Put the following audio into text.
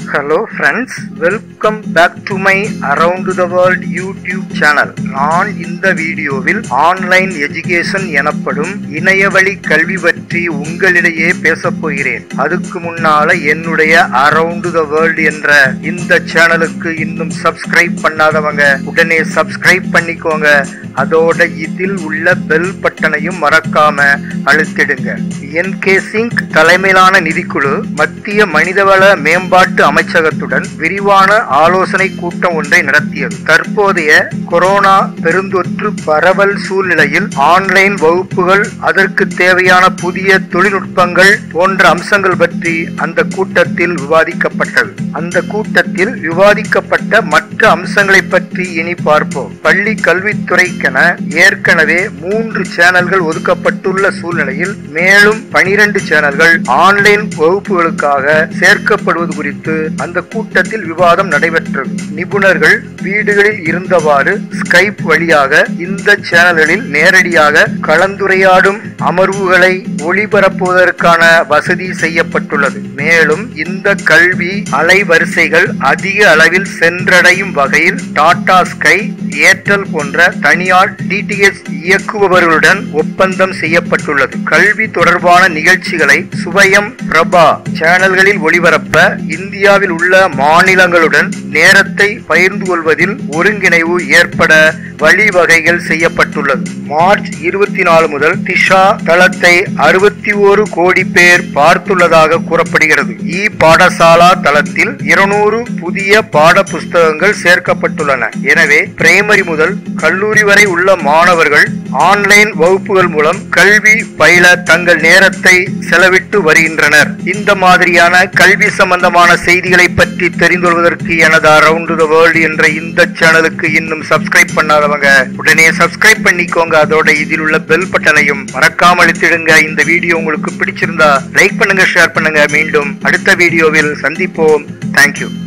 hello friends welcome back to my around the world YouTube channel நான் இந்த வீடியோவில் online education எனப்படும் இணையவழி கல்வி பற்றி உங்களிடையே பேசப் போகிறேன் அதுக்கு முன்னால என்னுடைய அரவுண்ட் த வேர்ல்ட் என்ற இந்த சேனலுக்கு இன்னும் சப்ஸ்கிரைப் பண்ணாதவங்க உடனே சப்ஸ்கிரைப் பண்ணிக்கோங்க அதோட இதில் உள்ள பெல் பட்டனையும் மறக்காம அழுத்திடுங்க என் கே சிங் தலைமையிலான நிதிக்குழு மத்திய மனிதவள மேம்பாட்டு அமைச்சகத்துடன் விரிவான ஆலோசனை கூட்டம் ஒன்றை நடத்தியது தற்போதைய கொரோனா பெருந்தொற்று பரவல் சூழ்நிலையில் ஆன்லைன் வகுப்புகள் அதற்கு தேவையான புதிய தொழில்நுட்பங்கள் போன்ற அம்சங்கள் பற்றி அந்த கூட்டத்தில் விவாதிக்கப்பட்டது அந்த கூட்டத்தில் விவாதிக்கப்பட்ட மற்ற அம்சங்களை பற்றி இனி பார்ப்போம் பள்ளி கல்வித்துறைக்கென ஏற்கனவே மூன்று சேனல்கள் ஒதுக்கப்பட்டுள்ள சூழ்நிலையில் மேலும் பனிரெண்டு சேனல்கள் ஆன்லைன் வகுப்புகளுக்காக சேர்க்கப்படுவது குறித்து அந்த கூட்டத்தில் விவாதம் நடைபெற்றது நிபுணர்கள் வீடுகளில் இருந்தவாறு ஸ்கைப் வழியாக இந்த சேனல்களில் நேரடியாக கலந்துரையாடும் அமர்வுகளை ஒளிபரப்புவதற்கான வசதி செய்யப்பட்டுள்ளது மேலும் இந்த கல்வி அலைவரிசைகள் அதிக அளவில் சென்றடையும் வகையில் டாடா ஸ்கை ஏர்டெல் போன்ற தனியார் டிடிஎச் இயக்குபவர்களுடன் ஒப்பந்தம் செய்யப்பட்டுள்ளது கல்வி தொடர்பான நிகழ்ச்சிகளை சுவயம் பிரபா சேனல்களில் ஒளிபரப்ப இந்தியாவில் உள்ள மாநிலங்களுடன் நேரத்தை பகிர்ந்து கொள்வதில் ஒருங்கிணைவு ஏற்பட வழிவகைகள் செய்யப்பட்டுள்ளது மார்ச் இருபத்தி நாலு முதல் திஷா தளத்தை அறுபத்தி ஒரு கோடி பேர் பார்த்துள்ளதாக கூறப்படுகிறது இ பாடசாலா தளத்தில் இருநூறு புதிய பாட புஸ்தகங்கள் சேர்க்கப்பட்டுள்ளன எனவே பிரைமரி முதல் கல்லூரி வரை உள்ள மாணவர்கள் ஆன்லைன் வகுப்புகள் மூலம் கல்வி பயில தங்கள் நேரத்தை செலவிட்டு வருகின்றனர் இந்த மாதிரியான கல்வி சம்பந்தமான செய்திகளை பற்றி தெரிந்து கொள்வதற்கு எனது அரவுண்ட் த வேர்ல்டு என்ற இந்த சேனலுக்கு இன்னும் சப்ஸ்கிரைப் பண்ணாதவங்க உடனே சப்ஸ்கிரைப் பண்ணிக்கோங்க அதோட இதில் உள்ள பெல் பட்டனையும் மறக்காம அழுத்திடுங்க இந்த வீடியோ உங்களுக்கு பிடிச்சிருந்தா லைக் பண்ணுங்க ஷேர் பண்ணுங்க மீண்டும் அடுத்த வீடியோவில் சந்திப்போம் தேங்க்யூ